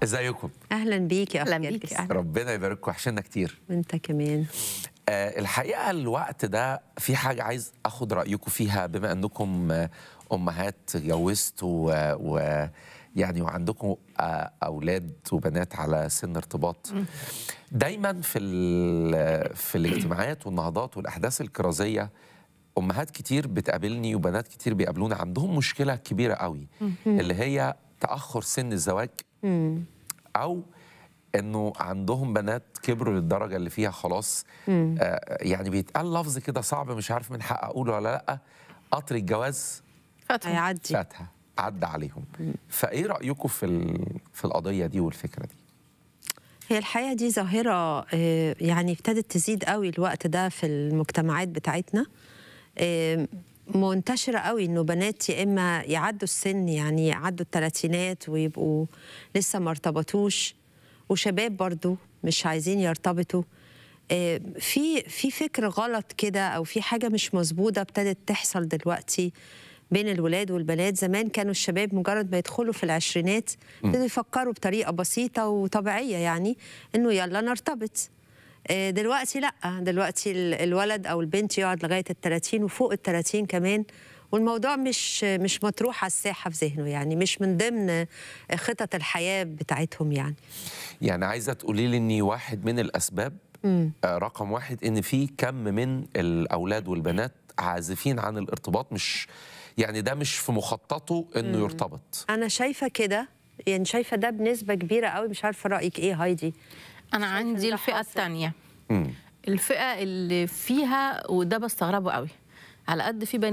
ازيكم اهلا بيك يا أهلاً أخي بيك، جرجس. أهلاً. ربنا يبارككم وحشنا كتير وانت كمان آه الحقيقه الوقت ده في حاجه عايز اخد رايكم فيها بما انكم آه، امهات اتجوزتوا و- و يعني وعندكم آه، اولاد وبنات على سن ارتباط دايما في ال- في الاجتماعات والنهضات والاحداث الكرازيه امهات كتير بتقابلني وبنات كتير بيقابلونا عندهم مشكله كبيره قوي اللي هي تاخر سن الزواج او انه عندهم بنات كبروا للدرجه اللي فيها خلاص آه يعني بيتقال لفظ كده صعب مش عارف من حق اقوله ولا لا قطر الجواز فتحة هيعدي فاتها عدى عليهم فايه رايكم في ال- في القضيه دي والفكره دي هي الحقيقه دي ظاهره آه، يعني ابتدت تزيد قوي الوقت ده في المجتمعات بتاعتنا آه، منتشرة قوي انه بنات يا اما يعدوا السن يعني يعدوا الثلاثينات ويبقوا لسه ما ارتبطوش وشباب برضو مش عايزين يرتبطوا آه، في في فكر غلط كده او في حاجه مش مظبوطه ابتدت تحصل دلوقتي بين الولاد والبنات زمان كانوا الشباب مجرد ما يدخلوا في العشرينات ابتدوا يفكروا بطريقه بسيطه وطبيعيه يعني انه يلا نرتبط آه، دلوقتي لا دلوقتي ال- الولد او البنت يقعد لغايه ال 30 وفوق ال 30 كمان والموضوع مش مش مطروح على الساحه في ذهنه يعني مش من ضمن خطط الحياه بتاعتهم يعني يعني عايزه تقولي لي اني واحد من الاسباب آه رقم واحد ان في كم من الاولاد والبنات عازفين عن الارتباط مش يعني ده مش في مخططه انه يرتبط انا شايفه كده يعني شايفه ده بنسبه كبيره قوي مش عارفه رايك ايه هايدي انا عندي ده الفئه حاصل. الثانيه مم. الفئه اللي فيها وده بستغربه قوي على قد في بنات